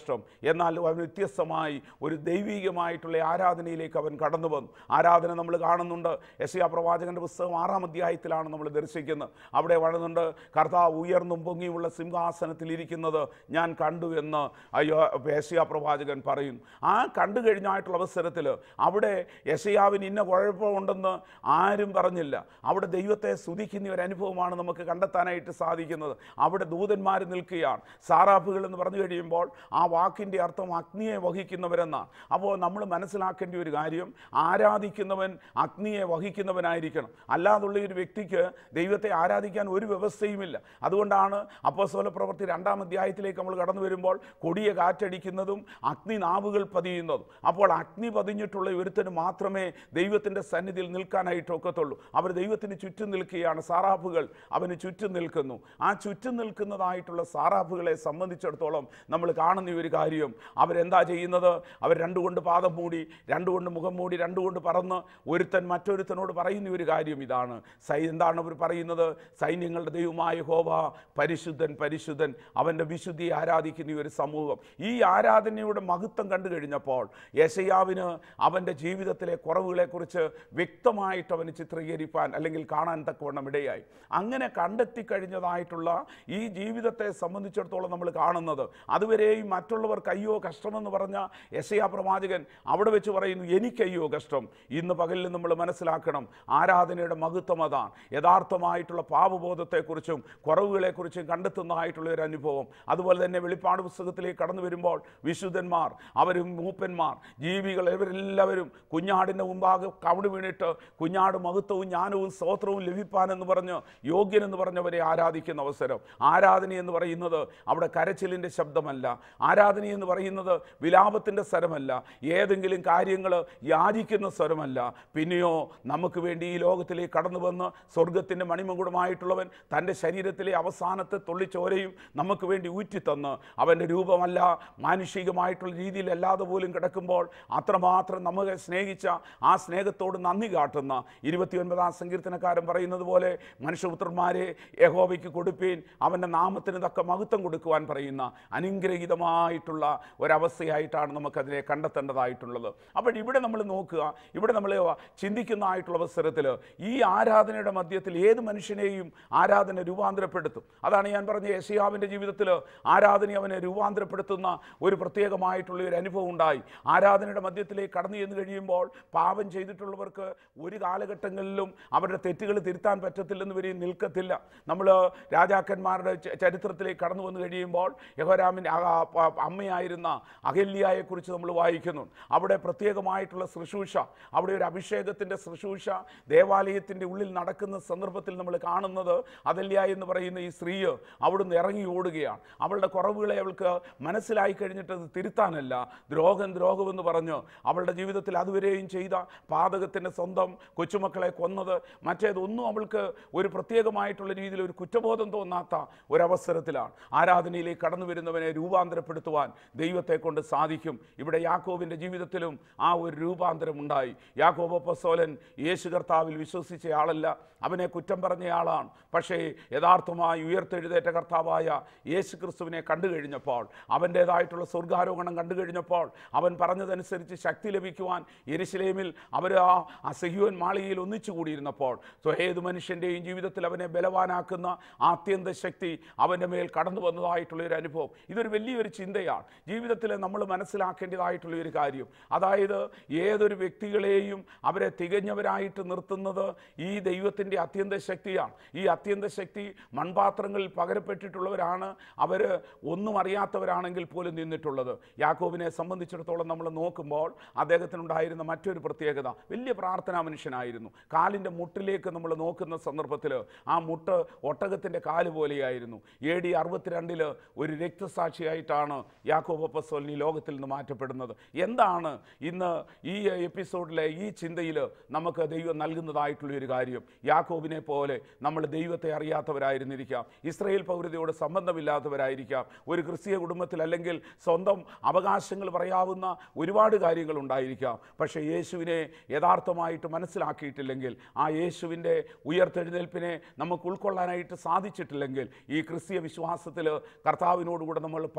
കഷ്ടം എന്നാൽ അവൻ വ്യത്യസ്തമായി ഒരു ദൈവികമായിട്ടുള്ള ആരാധനയിലേക്ക് അവൻ കടന്നു വന്നു ആരാധന നമ്മൾ കാണുന്നുണ്ട് യശയാ പ്രവാചകൻ്റെ പുസ്തകം ആറാം അധ്യായത്തിലാണ് നമ്മൾ ദർശിക്കുന്നത് അവിടെ വളർന്നുണ്ട് കർത്താവ് ഉയർന്നും പൊങ്ങിയുമുള്ള സിംഹാസനത്തിൽ ഇരിക്കുന്നത് ഞാൻ കണ്ടു എന്ന് അയ്യോ യശയാ പ്രവാചകൻ പറയുന്നു ആ കണ്ടു കഴിഞ്ഞായിട്ടുള്ള അവസരത്തിൽ അവിടെ യശയാവിന് ഇന്ന കുഴപ്പമുണ്ടെന്ന് ആരും പറഞ്ഞില്ല അവിടെ ദൈവത്തെ സ്തുതിക്കുന്ന ഒരു അനുഭവമാണ് നമുക്ക് കണ്ടെത്താനായിട്ട് സാധിക്കുന്നത് അവിടെ ദൂതന്മാർ നിൽക്കുകയാണ് സാറാഫുകൾ എന്ന് പറഞ്ഞു കഴിയുമ്പോൾ ആ വാക്കിൻ്റെ അർത്ഥം അഗ്നിയെ വഹിക്കുന്നവരെന്നാണ് അപ്പോൾ നമ്മൾ മനസ്സിലാക്കേണ്ട ഒരു കാര്യം ആരാധിക്കുന്നവൻ അഗ്നിയെ വഹിക്കുന്നവനായിരിക്കണം അല്ലാതുള്ള ഒരു വ്യക്തിക്ക് ദൈവത്തെ ആരാധിക്കാൻ ഒരു വ്യവസ്ഥയുമില്ല അതുകൊണ്ടാണ് അപ്പോസ്തല പ്രവൃത്തി രണ്ടാം അധ്യായത്തിലേക്ക് നമ്മൾ കടന്നു വരുമ്പോൾ കൊടിയ കാറ്റടിക്കുന്നതും അഗ്നി നാവുകൾ പതിയുന്നതും അപ്പോൾ അഗ്നി പതിഞ്ഞിട്ടുള്ള ഒരുത്തന് മാത്രമേ ദൈവത്തിൻ്റെ സന്നിധിയിൽ നിൽക്കാനായിട്ട് ഒക്കത്തുള്ളൂ അവർ ദൈവത്തിന് ചുറ്റും നിൽക്കുകയാണ് സാറാഫുകൾ അവന് ചുറ്റും നിൽക്കുന്നു ആ ചുറ്റും നിൽക്കുന്നതായിട്ടുള്ള സാറാഫുകളെ സംബന്ധിച്ചിടത്തോളം നമ്മൾ കാണുന്ന ഈ ഒരു കാര്യം അവരെന്താ ചെയ്യുന്നത് അവർ രണ്ടുകൊണ്ട് പാദം മൂടി രണ്ടുകൊണ്ട് മുഖം മൂടി രണ്ടുകൊണ്ട് പറന്ന് ഒരുത്തൻ മറ്റൊരുത്തനോട് പറയുന്ന ഒരു കാര്യം ഇതാണ് സൈ എന്താണ് അവർ പറയുന്നത് സൈന്യങ്ങളുടെ ദൈവമായ ഹോവ പരിശുദ്ധൻ പരിശുദ്ധൻ അവൻ്റെ വിശുദ്ധിയെ ആരാധിക്കുന്ന ഈ ഒരു സമൂഹം ഈ ആരാധനയുടെ മഹത്വം കണ്ടു കഴിഞ്ഞപ്പോൾ യശയാവിന് അവൻ്റെ ജീവിതത്തിലെ കുറവുകളെക്കുറിച്ച് വ്യക്തമായിട്ട് അവന് ചിത്രീകരിക്കാൻ അല്ലെങ്കിൽ കാണാൻ തക്കവണ്ണം ഇടയായി അങ്ങനെ കണ്ടെത്തി കഴിഞ്ഞതായിട്ടുള്ള ഈ ജീവിതത്തെ സംബന്ധിച്ചിടത്തോളം നമ്മൾ കാണുന്നത് അതുവരെയും മറ്റുള്ളവർക്ക് അയ്യോ കഷ്ടമെന്ന് പറഞ്ഞ യശയാ പ്രവാചകൻ അവിടെ വെച്ച് പറയുന്നു എനിക്കയ്യോ കഷ്ടം ഇന്ന് പകലിൽ നമ്മൾ മനസ്സിലാക്കണം ആരാധനയുടെ മഹത്വം അതാണ് യഥാർത്ഥമായിട്ടുള്ള പാപബോധത്തെക്കുറിച്ചും കുറവുകളെക്കുറിച്ചും കണ്ടെത്തുന്നതായിട്ടുള്ള ഒരു അനുഭവം അതുപോലെ തന്നെ വെളിപ്പാട് പുസ്തകത്തിലേക്ക് കടന്നു വരുമ്പോൾ വിശുദ്ധന്മാർ അവരും മൂപ്പന്മാർ ജീവികൾ ഇവരെല്ലാവരും കുഞ്ഞാടിൻ്റെ മുമ്പാകെ കവിട് വീണിട്ട് കുഞ്ഞാട് മഹത്വവും ജ്ഞാനവും സ്തോത്രവും ലഭിപ്പാനെന്ന് പറഞ്ഞ് യോഗ്യനെന്ന് പറഞ്ഞവരെ ആരാധിക്കുന്ന അവസരം ആരാധന എന്ന് പറയുന്നത് അവിടെ കരച്ചിലിൻ്റെ ശബ്ദമല്ല ആരാധന എന്ന് പറയുന്നത് വിലാപത്തിൻ്റെ സ്വരമല്ല ഏതെങ്കിലും കാര്യങ്ങൾ യാചിക്കുന്ന സ്വരമല്ല പിന്നെയോ നമുക്ക് വേണ്ടി ഈ ലോകത്തിലേക്ക് കടന്നു വന്ന് സ്വർഗത്തിൻ്റെ മണിമകുടമായിട്ടുള്ളവൻ തൻ്റെ ശരീരത്തിലെ അവസാനത്തെ തുള്ളിച്ചോരയും നമുക്ക് വേണ്ടി ഊറ്റിത്തന്ന് അവൻ്റെ രൂപമല്ല മാനുഷികമായിട്ടുള്ള രീതിയിലല്ലാതെ പോലും കിടക്കുമ്പോൾ അത്രമാത്രം നമ്മളെ സ്നേഹിച്ച ആ സ്നേഹത്തോട് നന്ദി കാട്ടുന്ന ഇരുപത്തിയൊൻപതാം സങ്കീർത്തനക്കാരൻ പറയുന്നത് പോലെ മനുഷ്യപുത്രന്മാരെ യഹോവയ്ക്ക് കൊടുപ്പീൻ അവൻ്റെ നാമത്തിന് തക്ക മഹത്വം കൊടുക്കുവാൻ പറയുന്ന അനുഗ്രഹീതമായിട്ടുള്ള ഒരവസ്ഥയായിട്ടാണ് നമുക്കതിനെ കണ്ടെത്തേണ്ടതായിട്ടുള്ളത് അപ്പോൾ ഇവിടെ നമ്മൾ നോക്കുക ഇവിടെ നമ്മൾ ചിന്തിക്കുന്നതായിട്ടുള്ള അവസരത്തിൽ ഈ ആരാധനയുടെ മധ്യത്തിൽ ഏത് മനുഷ്യനെയും ആരാധന രൂപാന്തരപ്പെടുത്തും അതാണ് ഞാൻ പറഞ്ഞ യശയാവിൻ്റെ ജീവിതത്തിൽ ആരാധന അവനെ രൂപാന്തരപ്പെടുത്തുന്ന ഒരു പ്രത്യേകമായിട്ടുള്ള ഒരു അനുഭവം ഉണ്ടായി ആരാധനയുടെ മധ്യത്തിലേക്ക് കടന്നു ചെന്ന് കഴിയുമ്പോൾ പാപം ചെയ്തിട്ടുള്ളവർക്ക് ഒരു കാലഘട്ടങ്ങളിലും അവരുടെ തെറ്റുകൾ തിരുത്താൻ പറ്റത്തില്ലെന്ന് വരെയും നിൽക്കത്തില്ല നമ്മൾ രാജാക്കന്മാരുടെ ച- ചരിത്രത്തിലേക്ക് കടന്നു വന്നു കഴിയുമ്പോൾ യഹോരാമിൻ്റെ ആ- ആ- അമ്മയായിരുന്ന അഹല്യയെക്കുറിച്ച് നമ്മൾ വായിക്കുന്നു അവിടെ പ്രത്യേകമായിട്ടുള്ള ശുശ്രൂഷ അവിടെ ഒരു അഭിഷേകത്തിൻ്റെ ശുശ്രൂഷ ദേവാലയത്തിൻ്റെ ഉള്ളിൽ നടക്കുന്ന സന്ദർഭത്തിൽ നമ്മൾ കാണുന്നത് അതല്യ എന്ന് പറയുന്ന ഈ സ്ത്രീ അവിടുന്ന് ഇറങ്ങി ഓടുകയാണ് അവളുടെ കുറവുകളെ അവൾക്ക് മനസ്സിലായി കഴിഞ്ഞിട്ട് അത് തിരുത്താനല്ല ദ്രോഹം ദ്രോഹമെന്ന് പറഞ്ഞു അവളുടെ ജീവിതത്തിൽ അതുവരെയും ചെയ്ത പാതകത്തിൻ്റെ സ്വന്തം കൊച്ചുമക്കളെ കൊന്നത് മറ്റേതൊന്നും അവൾക്ക് ഒരു പ്രത്യേകമായിട്ടുള്ള രീതിയിൽ ഒരു കുറ്റബോധം തോന്നാത്ത ഒരവസരത്തിലാണ് ആരാധനയിലേക്ക് കടന്നു വരുന്നവനെ രൂപാന്തരപ്പെടുത്തുവാൻ ദൈവത്തെ കൊണ്ട് സാധിക്കും ഇവിടെ യാക്കോബിൻ്റെ ജീവിതത്തിലും ആ ഒരു രൂപാന്തരം ഉണ്ടായി യാക്കോബ് അപ്പസ്തോലൻ യേശു കർത്താവിൽ വിശ്വസിച്ച ആളല്ല അവനെ കുറ്റം പറഞ്ഞയാളാണ് പക്ഷേ യഥാർത്ഥമായി ഉയർത്തെഴുന്നേറ്റ കർത്താവായ യേശു ക്രിസ്തുവിനെ കണ്ടു കഴിഞ്ഞപ്പോൾ അവൻ്റേതായിട്ടുള്ള സ്വർഗാരോഹണം കണ്ടു കഴിഞ്ഞപ്പോൾ അവൻ പറഞ്ഞതനുസരിച്ച് ശക്തി ലഭിക്കുവാൻ യെരുശലേമിൽ അവർ ആ അസഹ്യോൻ മാളികയിൽ ഒന്നിച്ചു കൂടിയിരുന്നപ്പോൾ സോ ഏത് മനുഷ്യൻ്റെയും ജീവിതത്തിൽ അവനെ ബലവാനാക്കുന്ന ആത്യന്ത ശക്തി അവൻ്റെ മേൽ കടന്നു വന്നതായിട്ടുള്ള ഒരു അനുഭവം ഇതൊരു വലിയൊരു ചിന്തയാണ് ജീവിതത്തിൽ നമ്മൾ മനസ്സിലാക്കേണ്ടതായിട്ടുള്ള ഒരു കാര്യം അതായത് ഏതൊരു വ്യക്തികളെയും അവരെ തികഞ്ഞവരായിട്ട് നിർത്തുന്നത് ഈ ദൈവത്തിൻ്റെ അത്യന്ത ശക്തിയാണ് ഈ അത്യന്ത ശക്തി മൺപാത്രങ്ങളിൽ പകരപ്പെട്ടിട്ടുള്ളവരാണ് അവർ ഒന്നും അറിയാത്തവരാണെങ്കിൽ പോലും നിന്നിട്ടുള്ളത് യാക്കോബിനെ സംബന്ധിച്ചിടത്തോളം നമ്മൾ നോക്കുമ്പോൾ അദ്ദേഹത്തിനുണ്ടായിരുന്ന മറ്റൊരു പ്രത്യേകത വലിയ പ്രാർത്ഥനാ മനുഷ്യനായിരുന്നു കാലിൻ്റെ മുട്ടിലേക്ക് നമ്മൾ നോക്കുന്ന സന്ദർഭത്തിൽ ആ മുട്ട് ഒട്ടകത്തിൻ്റെ കാല് പോലെയായിരുന്നു എ ഡി അറുപത്തിരണ്ടിൽ ഒരു രക്തസാക്ഷിയായിട്ടാണ് യാക്കോബ് അപ്പസ്തോലൻ ഈ ലോകത്തിൽ നിന്ന് മാറ്റപ്പെടുന്നത് എന്താണ് ഇന്ന് ഈ എപ്പിസോഡിലെ ഈ ചിന്തയിൽ നമുക്ക് ദൈവം നൽകുന്നതായിട്ടുള്ള ഒരു കാര്യം യാക്കോബിനെ പോലെ നമ്മൾ ദൈവത്തെ അറിയാത്തവരായിരുന്നിരിക്കാം ഇസ്രയേൽ പൗരതയോട് സംബന്ധമില്ലാത്തവരായിരിക്കാം ഒരു ക്രിസ്തീയ കുടുംബത്തിൽ അല്ലെങ്കിൽ സ്വന്തം അവകാശങ്ങൾ പറയാവുന്ന ഒരുപാട് കാര്യങ്ങൾ ഉണ്ടായിരിക്കാം പക്ഷേ യേശുവിനെ യഥാർത്ഥമായിട്ട് മനസ്സിലാക്കിയിട്ടില്ലെങ്കിൽ ആ യേശുവിൻ്റെ ഉയർത്തെഴുന്നേൽപ്പിനെ നമുക്ക് ഉൾക്കൊള്ളാനായിട്ട് സാധിച്ചിട്ടില്ലെങ്കിൽ ഈ ക്രിസ്തീയ വിശ്വാസത്തിൽ കർത്താവിനോടുകൂടെ നമ്മൾ പങ്കില്ല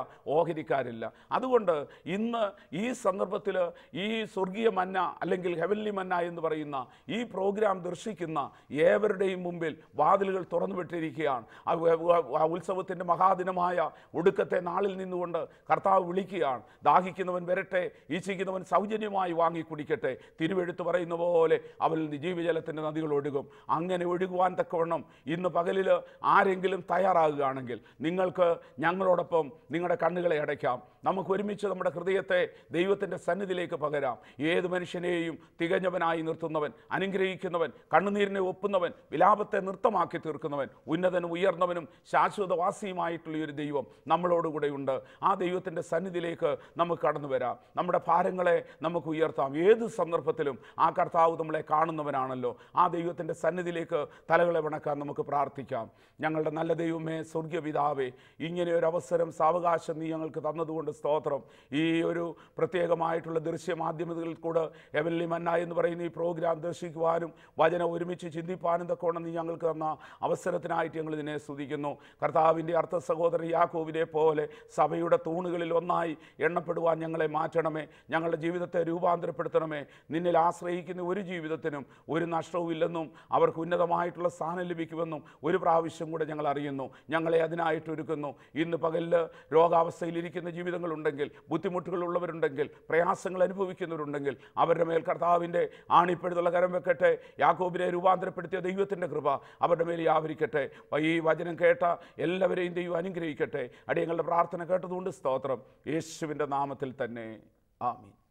ഓഹരിക്കാരില്ല അതുകൊണ്ട് ഇന്ന് ഈ സന്ദർഭത്തിൽ ഈ സ്വർഗീയ മന്ന അല്ലെങ്കിൽ ഹെവൻലി മന്ന എന്ന് പറയുന്ന ഈ പ്രോഗ്രാം ദർശിക്കുന്ന ഏവരുടെയും മുമ്പിൽ വാതിലുകൾ തുറന്നു വിട്ടിരിക്കുകയാണ് ആ വ- വ- ആ ഉത്സവത്തിൻ്റെ മഹാദിനമായ ഒടുക്കത്തെ നാളിൽ നിന്നുകൊണ്ട് കർത്താവ് വിളിക്കുകയാണ് ദാഹിക്കുന്നവൻ വരട്ടെ ഈച്ഛിക്കുന്നവൻ സൗജന്യമായി വാങ്ങി കുടിക്കട്ടെ തിരുവെഴുത്ത് പറയുന്ന പോലെ അവരിൽ നിന്ന് ജീവജലത്തിൻ്റെ നദികൾ ഒഴുകും അങ്ങനെ ഒഴുകുവാൻ തക്കവണ്ണം ഇന്ന് പകലിൽ ആരെങ്കിലും തയ്യാറാകുകയാണെങ്കിൽ നിങ്ങൾക്ക് ഞങ്ങളോടൊപ്പം നിങ്ങളുടെ കണ്ണുകളെ അടയ്ക്കാം നമുക്ക് ഒരുമിച്ച് നമ്മുടെ ഹൃദയത്തെ ദൈവത്തിൻ്റെ സന്നിധിയിലേക്ക് പകരാം ഏത് മനുഷ്യനെയും തികഞ്ഞവനായി നിർത്തുന്നവൻ അനുഗ്രഹിക്കുന്നവൻ കണ്ണുനീരിനെ ഒപ്പുന്നവൻ വിലാപത്തെ നൃത്തമാക്കി തീർക്കുന്നവൻ ഉന്നതനും ഉയർന്നവനും ശാശ്വതവാസിയുമായിട്ടുള്ള ഈ ഒരു ദൈവം നമ്മളോടുകൂടെ ഉണ്ട് ആ ദൈവത്തിൻ്റെ സന്നിധിയിലേക്ക് നമുക്ക് കടന്നു വരാം നമ്മുടെ ഭാരങ്ങളെ നമുക്ക് ഉയർത്താം ഏത് സന്ദർഭത്തിലും ആ കർത്താവ് നമ്മളെ കാണുന്നവനാണല്ലോ ആ ദൈവത്തിൻ്റെ സന്നിധിയിലേക്ക് തലകളെ വണക്കാൻ നമുക്ക് പ്രാർത്ഥിക്കാം ഞങ്ങളുടെ നല്ല ദൈവമേ സ്വർഗീയ പിതാവേ ഇങ്ങനെ ഒരു അവസരം സാവകാശം നീ ഞങ്ങൾക്ക് തന്നതുകൊണ്ട് സ്തോത്രം ഈ ഒരു പ്രത്യേകമായിട്ടുള്ള ദൃശ്യമാധ്യമങ്ങളിൽ കൂടെ എവൻലി മന്ന എന്ന് പറയുന്ന ഈ പ്രോഗ്രാം ദർശിക്കുവാനും വചനം ഒരുമിച്ച് ചിന്തിപ്പാനും തക്കോണം നീ ഞങ്ങൾക്ക് തന്ന അവസരത്തിനായിട്ട് ഞങ്ങൾ ഇതിനെ സ്തുതിക്കുന്നു കർത്താവിൻ്റെ അർത്ഥ സഹോദരൻ യാക്കോവിനെ പോലെ സഭയുടെ തൂണുകളിൽ ഒന്നായി എണ്ണപ്പെടുവാൻ ഞങ്ങളെ മാറ്റണമേ ഞങ്ങളുടെ ജീവിതത്തെ രൂപാന്തരപ്പെടുത്തണമേ നിന്നിൽ ആശ്രയിക്കുന്ന ഒരു ജീവിതത്തിനും ഒരു നഷ്ടവുമില്ലെന്നും അവർക്ക് ഉന്നതമായിട്ടുള്ള സ്ഥാനം ലഭിക്കുമെന്നും ഒരു പ്രാവശ്യം കൂടെ ഞങ്ങൾ അറിയുന്നു ഞങ്ങളെ അതിനായിട്ട് ഒരുക്കുന്നു ഇന്ന് പകലിൽ രോഗാവസ്ഥയിലിരിക്കുന്ന ജീവിതങ്ങളുണ്ടെങ്കിൽ ബുദ്ധിമുട്ടുകളുള്ളവരുണ്ടെങ്കിൽ പ്രയാസങ്ങൾ അനുഭവിക്കുന്നവരുണ്ടെങ്കിൽ അവരുടെ മേൽ കർത്താവിൻ്റെ ആണിപ്പെടുത്തുള്ള കരം വെക്കട്ടെ യാക്കോബിനെ രൂപാന്തരപ്പെടുത്തിയ ദൈവത്തിൻ്റെ കൃപ അവരുടെ മേൽ വ്യാപരിക്കട്ടെ ഈ വചനം കേട്ട എല്ലാവരെയും ദൈവം അനുഗ്രഹിക്കട്ടെ അടിയങ്ങളുടെ പ്രാർത്ഥന കേട്ടതുകൊണ്ട് സ്തോത്രം യേശുവിൻ്റെ നാമത്തിൽ തന്നെ ആമീൻ